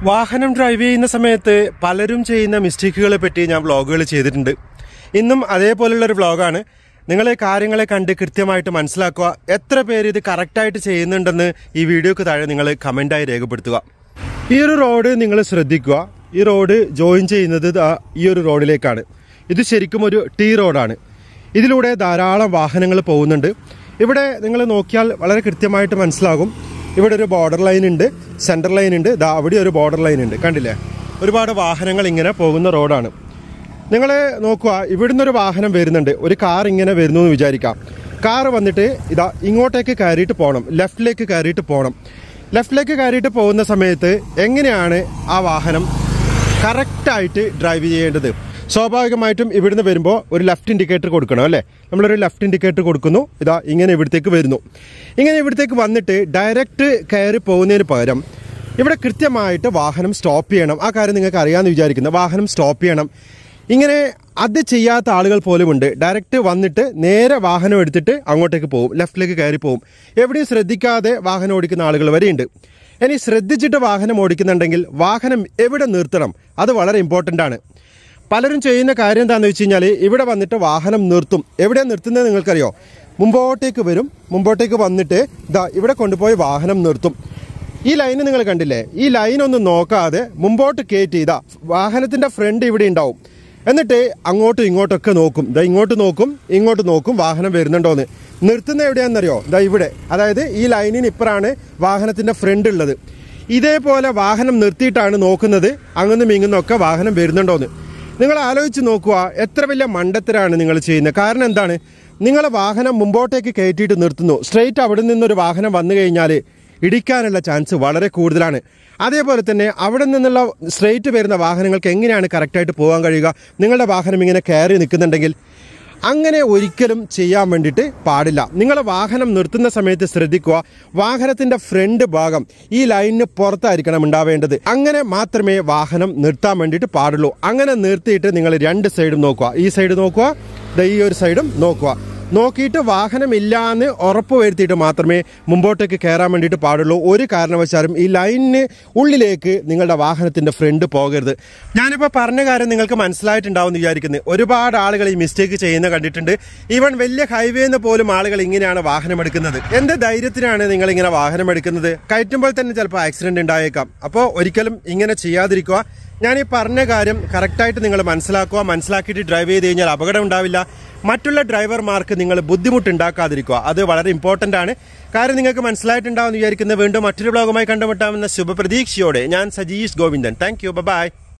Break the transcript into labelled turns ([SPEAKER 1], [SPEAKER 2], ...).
[SPEAKER 1] വാഹനം ഡ്രൈവ് ചെയ്യുന്ന സമയത്ത് പലരും ചെയ്യുന്ന മിസ്റ്റേക്കുകളെ പറ്റി ഞാൻ വ്ളോഗുകൾ ചെയ്തിട്ടുണ്ട് ഇന്നും അതേപോലുള്ള ഒരു വ്ളോഗാണ് നിങ്ങൾ കാര്യങ്ങളെ കണ്ട് കൃത്യമായിട്ട് മനസ്സിലാക്കുക എത്ര പേര് ഇത് കറക്റ്റായിട്ട് ചെയ്യുന്നുണ്ടെന്ന് ഈ വീഡിയോക്ക് താഴെ നിങ്ങൾ കമൻ്റായി രേഖപ്പെടുത്തുക ഈ ഒരു റോഡ് നിങ്ങൾ ശ്രദ്ധിക്കുക ഈ റോഡ് ജോയിൻ ചെയ്യുന്നത് ദാ ഈ ഒരു റോഡിലേക്കാണ് ഇത് ശരിക്കും ഒരു ടി റോഡാണ് ഇതിലൂടെ ധാരാളം വാഹനങ്ങൾ പോകുന്നുണ്ട് ഇവിടെ നിങ്ങൾ നോക്കിയാൽ വളരെ കൃത്യമായിട്ട് മനസ്സിലാകും ഇവിടെ ഒരു ബോർഡർ ലൈൻ ഉണ്ട് സെൻട്രൽ ലൈൻ ഉണ്ട് ദാ അവിടെ ഒരു ബോർഡർ ലൈൻ ഉണ്ട് കണ്ടില്ലേ ഒരുപാട് വാഹനങ്ങൾ ഇങ്ങനെ പോകുന്ന റോഡാണ് നിങ്ങൾ നോക്കുക ഇവിടുന്ന് ഒരു വാഹനം വരുന്നുണ്ട് ഒരു കാർ ഇങ്ങനെ വരുന്നു എന്ന് വിചാരിക്കാം കാർ വന്നിട്ട് ഇതാ ഇങ്ങോട്ടേക്ക് കയറിയിട്ട് പോകണം ലെഫ്റ്റിലേക്ക് കയറിയിട്ട് പോകണം ലെഫ്റ്റിലേക്ക് കയറിയിട്ട് പോകുന്ന സമയത്ത് എങ്ങനെയാണ് ആ വാഹനം കറക്റ്റായിട്ട് ഡ്രൈവ് ചെയ്യേണ്ടത് സ്വാഭാവികമായിട്ടും ഇവിടുന്ന് വരുമ്പോൾ ഒരു ലെഫ്റ്റ് ഇൻഡിക്കേറ്റർ കൊടുക്കണം അല്ലേ നമ്മളൊരു ലെഫ്റ്റ് ഇൻഡിക്കേറ്റർ കൊടുക്കുന്നു ഇതാ ഇങ്ങനെ ഇവിടത്തേക്ക് വരുന്നു ഇങ്ങനെ ഇവിടത്തേക്ക് വന്നിട്ട് ഡയറക്റ്റ് കയറി പോകുന്നതിന് പകരം ഇവിടെ കൃത്യമായിട്ട് വാഹനം സ്റ്റോപ്പ് ചെയ്യണം ആ കാര്യം നിങ്ങൾക്ക് അറിയാമെന്ന് വിചാരിക്കുന്നു വാഹനം സ്റ്റോപ്പ് ചെയ്യണം ഇങ്ങനെ അത് ചെയ്യാത്ത ആളുകൾ പോലുമുണ്ട് ഡയറക്റ്റ് വന്നിട്ട് നേരെ വാഹനം എടുത്തിട്ട് അങ്ങോട്ടേക്ക് പോകും ലെഫ്റ്റിലേക്ക് കയറി പോകും എവിടെയും ശ്രദ്ധിക്കാതെ വാഹനം ഓടിക്കുന്ന ആളുകൾ വരെയുണ്ട് ഇനി ശ്രദ്ധിച്ചിട്ട് വാഹനം ഓടിക്കുന്നുണ്ടെങ്കിൽ വാഹനം എവിടെ നിർത്തണം അത് വളരെ ഇമ്പോർട്ടൻ്റ് ആണ് പലരും ചെയ്യുന്ന കാര്യം എന്താണെന്ന് വെച്ച് കഴിഞ്ഞാൽ ഇവിടെ വന്നിട്ട് വാഹനം നിർത്തും എവിടെയാണ് നിർത്തുന്നത് നിങ്ങൾക്കറിയോ മുമ്പോട്ടേക്ക് വരും മുമ്പോട്ടേക്ക് വന്നിട്ട് ഇതാ ഇവിടെ കൊണ്ടുപോയി വാഹനം നിർത്തും ഈ ലൈന് നിങ്ങൾ കണ്ടില്ലേ ഈ ലൈൻ ഒന്നും നോക്കാതെ മുമ്പോട്ട് കയറ്റി ഇതാ വാഹനത്തിന്റെ ഫ്രണ്ട് ഇവിടെ ഉണ്ടാവും എന്നിട്ട് അങ്ങോട്ടും ഇങ്ങോട്ടൊക്കെ നോക്കും ഇതാ ഇങ്ങോട്ട് നോക്കും ഇങ്ങോട്ട് നോക്കും വാഹനം വരുന്നുണ്ടോന്ന് നിർത്തുന്ന എവിടെയാണെന്നറിയോ ഇതാ ഇവിടെ അതായത് ഈ ലൈനിന് ഇപ്പുറമാണ് വാഹനത്തിന്റെ ഫ്രണ്ട് ഉള്ളത് ഇതേപോലെ വാഹനം നിർത്തിയിട്ടാണ് നോക്കുന്നത് അങ്ങുന്നും ഇങ്ങുന്നൊക്കെ വാഹനം വരുന്നുണ്ടോന്ന് നിങ്ങൾ ആലോചിച്ച് നോക്കുക എത്ര വലിയ മണ്ടത്തരാണ് നിങ്ങൾ ചെയ്യുന്നത് കാരണം എന്താണ് നിങ്ങളെ വാഹനം മുമ്പോട്ടേക്ക് കയറ്റിയിട്ട് നിർത്തുന്നു സ്ട്രെയിറ്റ് അവിടെ നിന്നൊരു വാഹനം വന്നു കഴിഞ്ഞാൽ ഇടിക്കാനുള്ള ചാൻസ് വളരെ കൂടുതലാണ് അതേപോലെ തന്നെ അവിടെ നിന്നുള്ള സ്ട്രെയിറ്റ് വരുന്ന വാഹനങ്ങൾക്ക് എങ്ങനെയാണ് കറക്റ്റായിട്ട് പോകാൻ കഴിയുക നിങ്ങളുടെ വാഹനം ഇങ്ങനെ കയറി നിൽക്കുന്നുണ്ടെങ്കിൽ അങ്ങനെ ഒരിക്കലും ചെയ്യാൻ വേണ്ടിയിട്ട് പാടില്ല നിങ്ങൾ വാഹനം നിർത്തുന്ന സമയത്ത് ശ്രദ്ധിക്കുക വാഹനത്തിന്റെ ഫ്രണ്ട് ഭാഗം ഈ ലൈനിന് പുറത്തായിരിക്കണം ഉണ്ടാവേണ്ടത് അങ്ങനെ മാത്രമേ വാഹനം നിർത്താൻ വേണ്ടിയിട്ട് പാടുള്ളൂ അങ്ങനെ നിർത്തിയിട്ട് നിങ്ങൾ രണ്ട് സൈഡും നോക്കുക ഈ സൈഡ് നോക്കുക ദേ ഈ ഒരു സൈഡും നോക്കുക നോക്കിയിട്ട് വാഹനം ഇല്ലാന്ന് ഉറപ്പ് വരുത്തിയിട്ട് മാത്രമേ മുമ്പോട്ടേക്ക് കയറാൻ വേണ്ടിയിട്ട് പാടുള്ളൂ ഒരു കാരണവശാലും ഈ ലൈനിന് ഉള്ളിലേക്ക് നിങ്ങളുടെ വാഹനത്തിന്റെ ഫ്രണ്ട് പോകരുത് ഞാനിപ്പോൾ പറഞ്ഞ കാര്യം നിങ്ങൾക്ക് മനസ്സിലായിട്ടുണ്ടാവും എന്ന് വിചാരിക്കുന്നത് ഒരുപാട് ആളുകൾ ഈ മിസ്റ്റേക്ക് ചെയ്യുന്ന കണ്ടിട്ടുണ്ട് ഈവൻ വലിയ ഹൈവേന്ന് പോലും ആളുകൾ ഇങ്ങനെയാണ് വാഹനം എടുക്കുന്നത് എന്ത് ധൈര്യത്തിനാണ് നിങ്ങൾ ഇങ്ങനെ വാഹനം എടുക്കുന്നത് കയറ്റുമ്പോൾ തന്നെ ചിലപ്പോൾ ആക്സിഡന്റ് ഉണ്ടായേക്കാം അപ്പോൾ ഒരിക്കലും ഇങ്ങനെ ചെയ്യാതിരിക്കുക ഞാൻ ഈ പറഞ്ഞ കാര്യം കറക്റ്റായിട്ട് നിങ്ങൾ മനസ്സിലാക്കുക മനസ്സിലാക്കിയിട്ട് ഡ്രൈവ് ചെയ്ത് കഴിഞ്ഞാൽ അപകടം ഉണ്ടാവില്ല മറ്റുള്ള ഡ്രൈവർമാർക്ക് നിങ്ങൾ ബുദ്ധിമുട്ടുണ്ടാക്കാതിരിക്കുക അത് വളരെ ഇമ്പോർട്ടൻ്റ് ആണ് കാര്യം നിങ്ങൾക്ക് മനസ്സിലായിട്ടുണ്ടാവും വിചാരിക്കുന്നത് വീണ്ടും മറ്റൊരു ബ്ലോഗുമായി കണ്ടുമുട്ടാമെന്ന ശുഭപ്രതീക്ഷയോടെ ഞാൻ Sajeesh Govindan thank you by